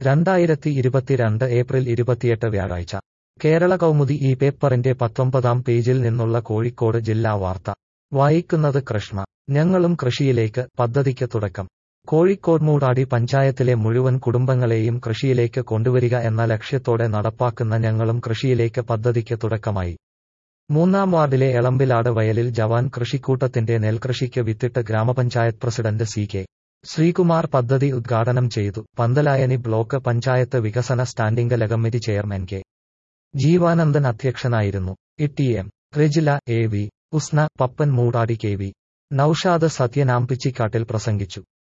രണ്ടായിരത്തി ഇരുപത്തിരണ്ട് ഏപ്രിൽ ഇരുപത്തിയെട്ട് വ്യാഴാഴ്ച കേരള കൗമുദി ഈ പേപ്പറിന്റെ പത്തൊമ്പതാം പേജിൽ നിന്നുള്ള കോഴിക്കോട് ജില്ലാ വാർത്ത വായിക്കുന്നത് കൃഷ്ണ ഞങ്ങളും കൃഷിയിലേക്ക് പദ്ധതിക്ക് തുടക്കം കോഴിക്കോട് മൂടാടി പഞ്ചായത്തിലെ മുഴുവൻ കുടുംബങ്ങളെയും കൃഷിയിലേക്ക് കൊണ്ടുവരിക എന്ന ലക്ഷ്യത്തോടെ നടപ്പാക്കുന്ന ഞങ്ങളും കൃഷിയിലേക്ക് പദ്ധതിക്ക് തുടക്കമായി മൂന്നാം വാർഡിലെ എളമ്പിലാട് വയലിൽ ജവാൻ കൃഷിക്കൂട്ടത്തിന്റെ നെൽകൃഷിക്ക് വിത്തിട്ട് ഗ്രാമപഞ്ചായത്ത് പ്രസിഡന്റ് സി കെ ശ്രീകുമാർ പദ്ധതി ഉദ്ഘാടനം ചെയ്തു പന്തലായനി ബ്ലോക്ക് പഞ്ചായത്ത് വികസന standing committee chairman K Jeevanandan അധ്യക്ഷനായിരുന്നു E M Rejila A V Usna Pappan Moodadi K V Noushad സത്യനാംപിച്ചിക്കാട്ടിൽ പ്രസംഗിച്ചു